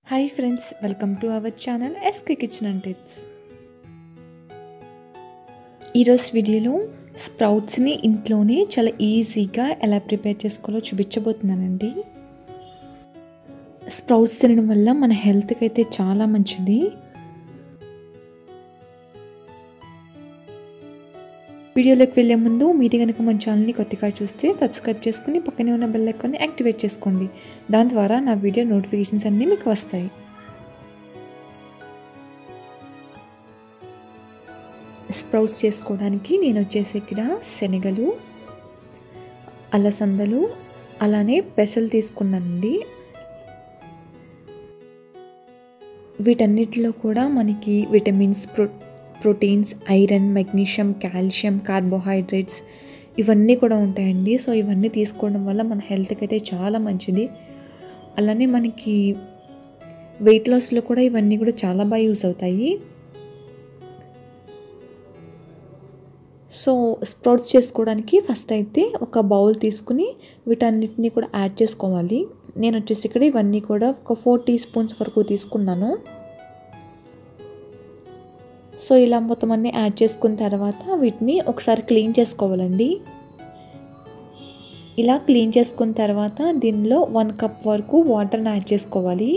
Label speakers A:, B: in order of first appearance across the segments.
A: hi friends welcome to our channel SK kitchen and tips ఈరోజు వీడియోలో స్ప్రౌట్స్ని ఇంట్లోనే చాలా ఈజీగా ఎలా ప్రిపేర్ చేసుకోవాలో చూపించబోతున్నానండి స్ప్రౌట్స్ తినడం వల్ల మన హెల్త్కి అయితే చాలా మంచిది వీడియోలోకి వెళ్ళే ముందు మీరు కనుక మన ఛానల్ని కొత్తగా చూస్తే సబ్స్క్రైబ్ చేసుకుని పక్కనే ఉన్న బెల్ ఐకాన్ని యాక్టివేట్ చేసుకోండి దాని ద్వారా నా వీడియో నోటిఫికేషన్స్ అన్నీ మీకు వస్తాయి స్ప్రౌట్స్ చేసుకోవడానికి నేను వచ్చేసి ఇక్కడ శనగలు అలసందలు అలానే పెసలు తీసుకున్నానండి వీటన్నిటిలో కూడా మనకి vitamins pro proteins iron magnesium calcium carbohydrates ఇవన్నీ కూడా ఉంటాయండి సో ఇవన్నీ తీసుకోవడం వల్ల మన హెల్త్కి అయితే చాలా మంచిది అలానే మనకి వెయిట్ లాస్లో కూడా ఇవన్నీ కూడా చాలా బాగా యూస్ అవుతాయి సో స్ప్రౌట్స్ చేసుకోవడానికి ఫస్ట్ అయితే ఒక బౌల్ తీసుకుని వీటన్నిటిని కూడా యాడ్ చేసుకోవాలి నేను వచ్చేసి ఇక్కడ ఇవన్నీ కూడా ఒక ఫోర్ టీ స్పూన్స్ వరకు తీసుకున్నాను సో ఇలా మొత్తం అన్నీ యాడ్ చేసుకున్న తర్వాత వీటిని ఒకసారి క్లీన్ చేసుకోవాలండి ఇలా క్లీన్ చేసుకున్న తర్వాత దీనిలో వన్ కప్ వరకు వాటర్ని యాడ్ చేసుకోవాలి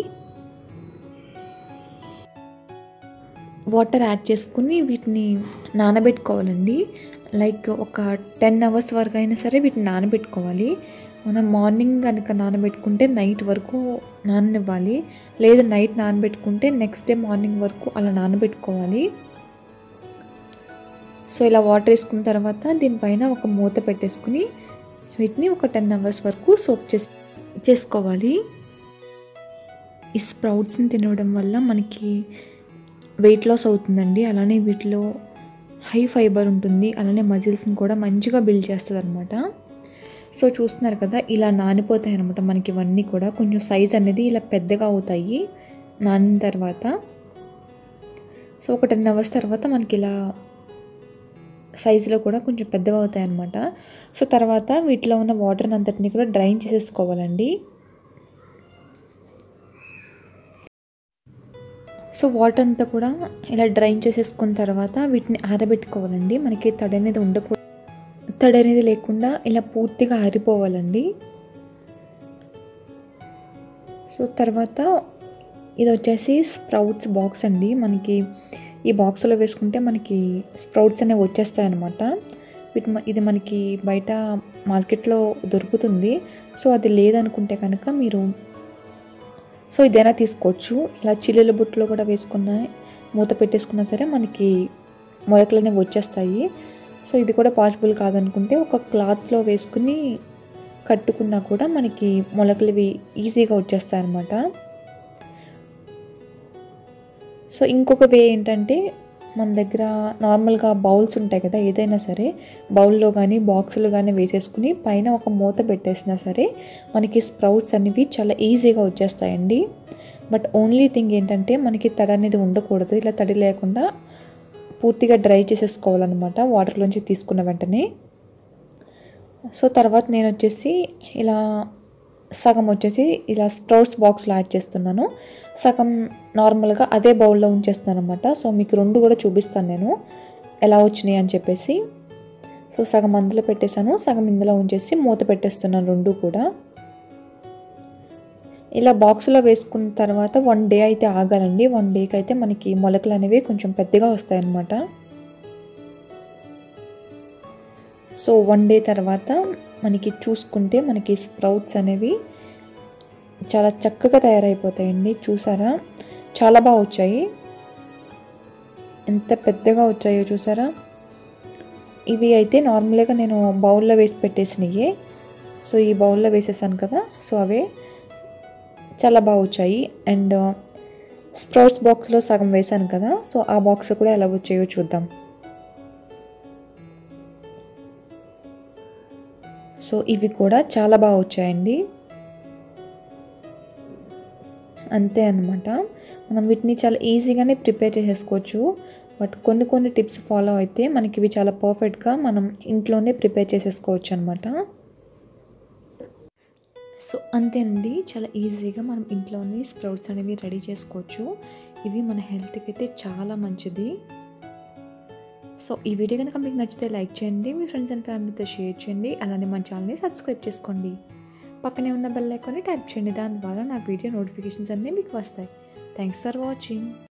A: వాటర్ యాడ్ చేసుకుని వీటిని నానబెట్టుకోవాలండి లైక్ ఒక టెన్ అవర్స్ వరకు అయినా సరే వీటిని నానబెట్టుకోవాలి మనం మార్నింగ్ కనుక నానబెట్టుకుంటే నైట్ వరకు నాననివ్వాలి లేదా నైట్ నానబెట్టుకుంటే నెక్స్ట్ డే మార్నింగ్ వరకు అలా నానబెట్టుకోవాలి సో ఇలా వాటర్ వేసుకున్న తర్వాత దీనిపైన ఒక మూత పెట్టేసుకుని వీటిని ఒక టెన్ అవర్స్ వరకు సోప్ చేసి చేసుకోవాలి ఈ స్ప్రౌట్స్ని తినడం వల్ల మనకి వెయిట్ లాస్ అవుతుందండి అలానే వీటిలో హై ఫైబర్ ఉంటుంది అలానే మజిల్స్ని కూడా మంచిగా బిల్డ్ చేస్తుంది అనమాట సో చూస్తున్నారు కదా ఇలా నానిపోతాయి అనమాట మనకి ఇవన్నీ కూడా కొంచెం సైజ్ అనేది ఇలా పెద్దగా అవుతాయి నానిన తర్వాత సో ఒక టెన్ అవర్స్ తర్వాత మనకి ఇలా సైజులో కూడా కొంచెం పెద్దగా అవుతాయి అనమాట సో తర్వాత వీటిలో ఉన్న వాటర్ని అంతటిని కూడా డ్రైన్ చేసేసుకోవాలండి సో వాటర్ అంతా కూడా ఇలా డ్రైన్ చేసేసుకున్న తర్వాత వీటిని ఆరబెట్టుకోవాలండి మనకి తడి అనేది ఉండకూడదు తడి అనేది లేకుండా ఇలా పూర్తిగా ఆరిపోవాలండి సో తర్వాత ఇది వచ్చేసి స్ప్రౌట్స్ బాక్స్ అండి మనకి ఈ బాక్స్లో వేసుకుంటే మనకి స్ప్రౌట్స్ అనేవి వచ్చేస్తాయి అనమాట వీటి ఇది మనకి బయట మార్కెట్లో దొరుకుతుంది సో అది లేదనుకుంటే కనుక మీరు సో ఇదైనా తీసుకోవచ్చు ఇలా చిల్లుల బుట్టలో కూడా వేసుకున్న మూత పెట్టేసుకున్నా సరే మనకి మొలకలు అనేవి వచ్చేస్తాయి సో ఇది కూడా పాసిబుల్ కాదనుకుంటే ఒక క్లాత్లో వేసుకుని కట్టుకున్నా కూడా మనకి మొలకలు ఇవి ఈజీగా వచ్చేస్తాయి అన్నమాట సో ఇంకొక వే ఏంటంటే మన దగ్గర నార్మల్గా బౌల్స్ ఉంటాయి కదా ఏదైనా సరే బౌల్లో కానీ బాక్సులు కానీ వేసేసుకుని పైన ఒక మూత పెట్టేసినా సరే మనకి స్ప్రౌట్స్ అనేవి చాలా ఈజీగా వచ్చేస్తాయండి బట్ ఓన్లీ థింగ్ ఏంటంటే మనకి తడి అనేది ఉండకూడదు ఇలా తడి లేకుండా పూర్తిగా డ్రై చేసేసుకోవాలన్నమాట వాటర్లోంచి తీసుకున్న వెంటనే సో తర్వాత నేను వచ్చేసి ఇలా సగం వచ్చేసి ఇలా స్ప్రౌట్స్ బాక్స్లో యాడ్ చేస్తున్నాను సగం నార్మల్గా అదే బౌల్లో ఉంచేస్తాను అనమాట సో మీకు రెండు కూడా చూపిస్తాను నేను ఎలా వచ్చినాయి అని చెప్పేసి సో సగం అందులో పెట్టేశాను సగం ఇందులో ఉంచేసి మూత పెట్టేస్తున్నాను రెండు కూడా ఇలా బాక్స్లో వేసుకున్న తర్వాత వన్ డే అయితే ఆగాలండి వన్ డేకి అయితే మనకి మొలకలు అనేవి కొంచెం పెద్దగా వస్తాయన్నమాట సో వన్ డే తర్వాత మనకి చూసుకుంటే మనకి స్ప్రౌట్స్ అనేవి చాలా చక్కగా తయారైపోతాయండి చూసారా చాలా బాగా వచ్చాయి ఎంత పెద్దగా వచ్చాయో చూసారా ఇవి అయితే నార్మల్గా నేను బౌల్లో వేసి పెట్టేసినవి సో ఈ బౌల్లో వేసేసాను కదా సో అవే చాలా బాగా వచ్చాయి అండ్ స్ప్రౌట్స్ బాక్స్లో సగం వేసాను కదా సో ఆ బాక్స్ కూడా ఎలా వచ్చాయో చూద్దాం సో ఇవి కూడా చాలా బాగా వచ్చాయండి అంతే అనమాట మనం వీటిని చాలా ఈజీగానే ప్రిపేర్ చేసేసుకోవచ్చు బట్ కొన్ని కొన్ని టిప్స్ ఫాలో అయితే మనకి ఇవి చాలా పర్ఫెక్ట్గా మనం ఇంట్లోనే ప్రిపేర్ చేసేసుకోవచ్చు అనమాట సో అంతే అండి చాలా ఈజీగా మనం ఇంట్లోనే స్ప్రౌట్స్ అనేవి రెడీ చేసుకోవచ్చు ఇవి మన హెల్త్కి అయితే చాలా మంచిది సో ఈ వీడియో కనుక మీకు నచ్చితే లైక్ చేయండి మీ ఫ్రెండ్స్ అండ్ ఫ్యామిలీతో షేర్ చేయండి అలానే మన ఛానల్ని సబ్స్క్రైబ్ చేసుకోండి పక్కనే ఉన్న బెల్ ఐకాన్ని ట్యాప్ చేయండి దాని ద్వారా నా వీడియో నోటిఫికేషన్స్ అన్నీ మీకు వస్తాయి థ్యాంక్స్ ఫర్ వాచింగ్